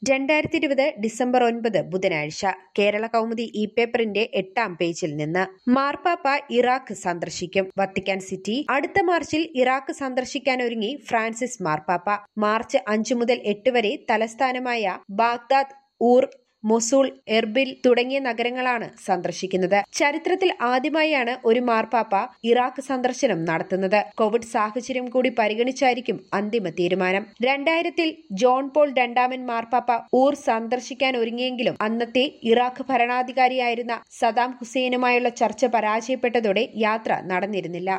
രണ്ടായിരത്തി ഇരുപത് ഡിസംബർ ഒൻപത് ബുധനാഴ്ച കേരള കൗമുദി ഇ പേപ്പറിന്റെ എട്ടാം പേജിൽ നിന്ന് മാർപ്പാപ്പ ഇറാഖ് സന്ദർശിക്കും വത്തിക്കാൻ സിറ്റി അടുത്ത മാർച്ചിൽ ഇറാഖ് സന്ദർശിക്കാനൊരുങ്ങി ഫ്രാൻസിസ് മാർപ്പാപ്പ മാർച്ച് അഞ്ചു മുതൽ എട്ട് വരെ തലസ്ഥാനമായ ബാഗ്ദാദ് ഊർ മൊസൂൾ എർബിൽ തുടങ്ങിയ നഗരങ്ങളാണ് സന്ദർശിക്കുന്നത് ചരിത്രത്തിൽ ആദ്യമായാണ് ഒരു മാർപ്പാപ്പ ഇറാഖ് സന്ദർശനം നടത്തുന്നത് കോവിഡ് സാഹചര്യം കൂടി പരിഗണിച്ചായിരിക്കും അന്തിമ തീരുമാനം രണ്ടായിരത്തിൽ ജോൺ പോൾ രണ്ടാമൻ മാർപ്പാപ്പ ഊർ സന്ദർശിക്കാൻ ഒരുങ്ങിയെങ്കിലും അന്നത്തെ ഇറാഖ് ഭരണാധികാരിയായിരുന്ന സദാം ഹുസൈനുമായുള്ള ചർച്ച പരാജയപ്പെട്ടതോടെ യാത്ര നടന്നിരുന്നില്ല